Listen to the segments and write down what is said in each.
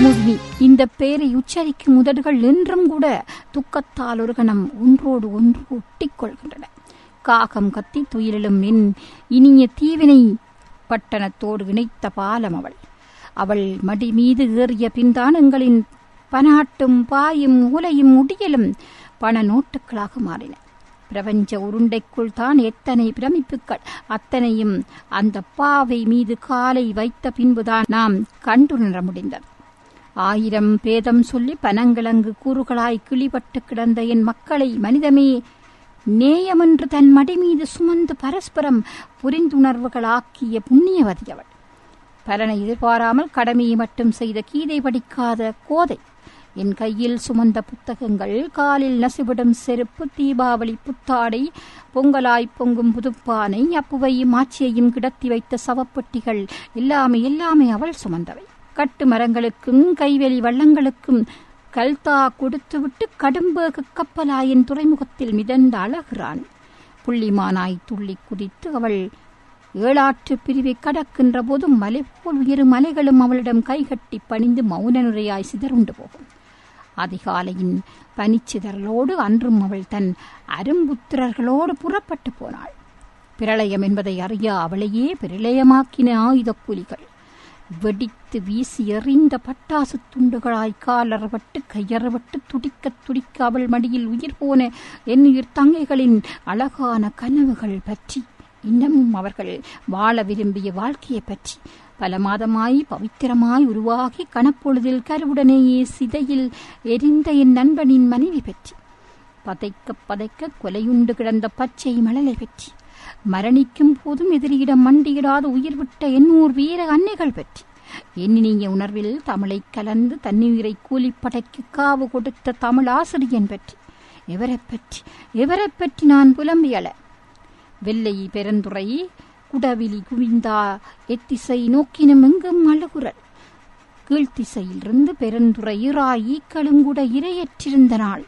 குமுதினி இந்த பெயரை உச்சரிக்கும் உதடுகள் என்றும் கூட துக்கத்தால் ஒரு கணம் ஒன்றோடு ஒன்று ஒட்டிக் கொள்கின்றன காகம் கத்தி துயிலும் என் இனிய தீவினை பட்டணத்தோடு இணைத்த பாலம் அவள் அவள் மடி மீது ஏறிய பின்தான் எங்களின் பனாட்டும் பாயும் உலையும் முடியலும் பண நோட்டுகளாக மாறின பிரபஞ்ச உருண்டைக்குள் தான் எத்தனை பிரமிப்புகள் அத்தனையும் அந்த பாவை மீது காலை வைத்த பின்புதான் நாம் கண்டுணர முடிந்தது ஆயிரம் பேதம் சொல்லி பனங்கிழங்கு கூறுகளாய் கிளிபட்டு கிடந்த என் மக்களை மனிதமே நேயமென்று தன் மடி மீது சுமந்து பரஸ்பரம் புரிந்துணர்வுகளாக்கிய புண்ணியவதி அவள் பலனை எதிர்பாராமல் கடமையை மட்டும் செய்த கீதை படிக்காத கோதை என் கையில் சுமந்த புத்தகங்கள் காலில் நசிவிடும் செருப்பு தீபாவளி புத்தாடை பொங்கலாய் பொங்கும் புதுப்பானை அப்புவையும் ஆட்சியையும் கிடத்தி வைத்த சவப்பெட்டிகள் எல்லாமே எல்லாமே அவள் சுமந்தவை கட்டு மரங்களுக்கும் கைவெளி வள்ளங்களுக்கும் கல்தா கொடுத்துவிட்டு கடும்பேகு கப்பலாயின் துறைமுகத்தில் மிதந்த அழகிறான் புள்ளிமானாய் துள்ளி குதித்து அவள் ஏழாற்று பிரிவை கடக்கின்ற போது மலை போல் உயரும் மலைகளும் அவளிடம் கைகட்டி பணிந்து மௌன நுரையாய் சிதறுண்டு போகும் அதிகாலையின் பனிச்சிதறலோடு அன்றும் அவள் தன் அரும்புத்திரர்களோடு புறப்பட்டு போனாள் பிரளயம் என்பதை அறிய அவளையே பிரளயமாக்கின ஆயுதக் கூலிகள் வெடித்து வீசி எறிந்த பட்டாசு துண்டுகளாய் காலறவட்டு கையறவட்டு துடிக்க துடிக்க அவள் மடியில் உயிர் போன என்னுயிர் தங்கைகளின் அழகான கனவுகள் பற்றி இன்னமும் அவர்கள் வாழ விரும்பிய வாழ்க்கையை பற்றி பல மாதமாய் பவித்திரமாய் உருவாகி கணப்பொழுதில் கருவுடனேயே சிதையில் எரிந்த என் நண்பனின் மனைவி பற்றி பதைக்க பதைக்க கொலையுண்டு கிடந்த பச்சை மழலை பற்றி மரணிக்கும் போதும் எதிரியிடம் மண்டியிடாத உயிர் விட்ட எண்ணூர் வீர அன்னைகள் பற்றி எண்ணினிய உணர்வில் தமிழை கலந்து தன்னுயிரை கூலிப்படைக்கு காவு கொடுத்த தமிழ் ஆசிரியன் பற்றி எவரை பற்றி எவரை பற்றி நான் புலம்பியல வெள்ளை பெருந்துறை குடவிலி குவிந்தா எத்திசை நோக்கினும் எங்கும் அழுகுரல் கீழ்த்திசையிலிருந்து பெருந்துறை இறாய் ஈக்களும் கூட இரையற்றிருந்த நாள்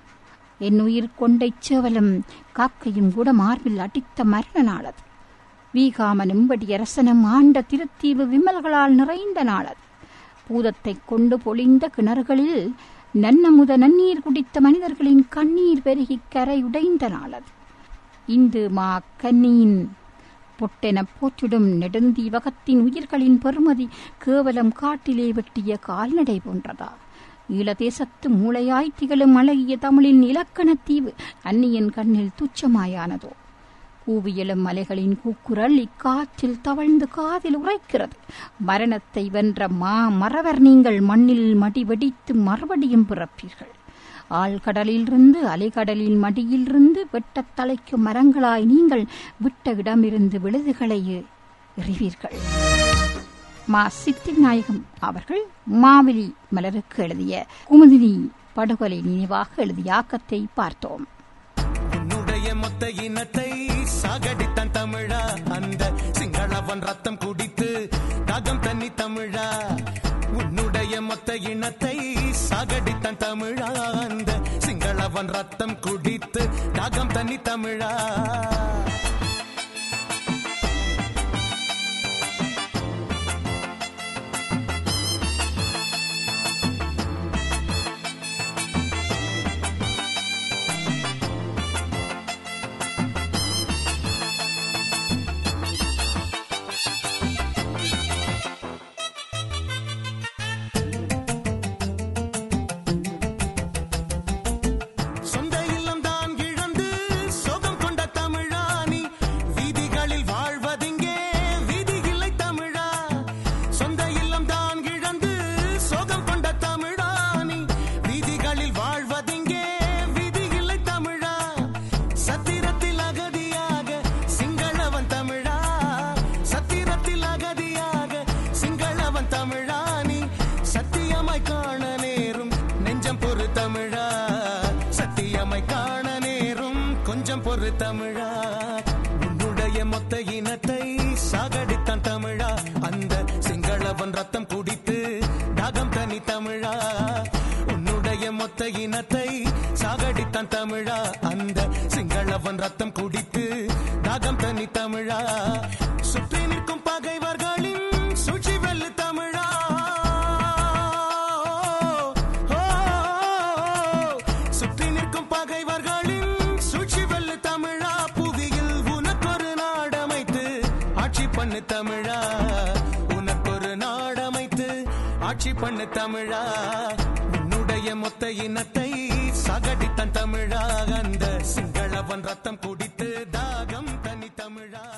என் உயிர் கொண்டை சேவலும் காக்கையும் கூட மார்பில் அடித்த மரண நாளது வீகாமனும் வடியரசனும் ஆண்ட திருத்தீவு விமல்களால் நிறைந்த நாளது பூதத்தைக் கொண்டு பொழிந்த கிணறுகளில் நன்னமுத நன்னீர் குடித்த மனிதர்களின் கண்ணீர் பெருகி கரை உடைந்த நாளது இந்து மா கன்னியின் பொட்டென போற்றிடும் நெடுந்தீவகத்தின் உயிர்களின் பெருமதி கேவலம் காட்டிலே வெட்டிய கால்நடை போன்றதா ஈழதேசத்து மூளையாய் திகழும் அழகிய தமிழின் இலக்கணத் தீவு அந்நியன் கண்ணில் துச்சமாயானதோ கூவியலும் மலைகளின் கூக்குரல் இக்காற்றில் தவழ்ந்து காதில் உரைக்கிறது மரணத்தை வென்ற மா மறவர் நீங்கள் மண்ணில் மடி வெடித்து மறுபடியும் பிறப்பீர்கள் ஆழ்கடலிலிருந்து அலைகடலின் மடியிலிருந்து வெட்டத் தலைக்கும் மரங்களாய் நீங்கள் விட்ட இடமிருந்து விழுதுகளை எறிவீர்கள் மா சித்திநாயகம் அவர்கள் மாவிலி மலருக்கு எழுதிய குமுதினி படுகொலை நினைவாக எழுதிய ஆக்கத்தை பார்த்தோம் உன்னுடைய மொத்த இனத்தை சாகடித்தான் தமிழா அந்த சிங்களவன் ரத்தம் குடித்து தாகம் தண்ணி தமிழா உன்னுடைய மொத்த இனத்தை சாகடித்தான் தமிழா அந்த சிங்களவன் ரத்தம் குடித்து தாகம் தண்ணி தமிழா சொந்த இல்லம் தான் இழந்து சோகம் கொண்ட தமிழானி வீதிகளில் வாழ்வதிங்கே வீதி இல்லை தமிழா சொந்த இல்லம் தான் இழந்து சோகம் கொண்ட தமிழானி வீதிகளில் வாழ்வதிங்கே வீதி இல்லை தமிழா சத்திரத்தில் அகதியாக சிங்களவன் தமிழா சத்திரத்தில் அகதியாக சிங்களவன் தமிழானி சத்தியமாய் காண நேரும் நெஞ்சம் பொறு தமிழா சத்தியமாய் காண நேரும் கொஞ்சம் பொறு தமிழா உன்னுடைய மொத்த இனத்தை சாகடித்தான் தமிழா அந்த சிங்களவன் ரத்தம் குடித்து தாகம் தனி தமிழா உன்னுடைய மொத்த இனத்தை சாகடித்தான் தமிழா அந்த சிங்களவன் ரத்தம் குடித்து தாகம் தனி தமிழா சுற்றி நிற்கும் பகைவர்களின் சூழ்ச்சி வெல்லு தமிழா நிற்கும் பகைவர்களின் சூழ்ச்சி வெல்லு தமிழா புவியில் உனக்கொரு நாடமைத்து ஆட்சி பண்ணு தமிழா உனக்கொரு நாடமைத்து ஆட்சி பண்ணு தமிழா உன்னுடைய மொத்த இனத்தை சகடித்தன் தமிழா அந்த சிங்களவன் ரத்தம் குடித்து தாகம் தனி தமிழா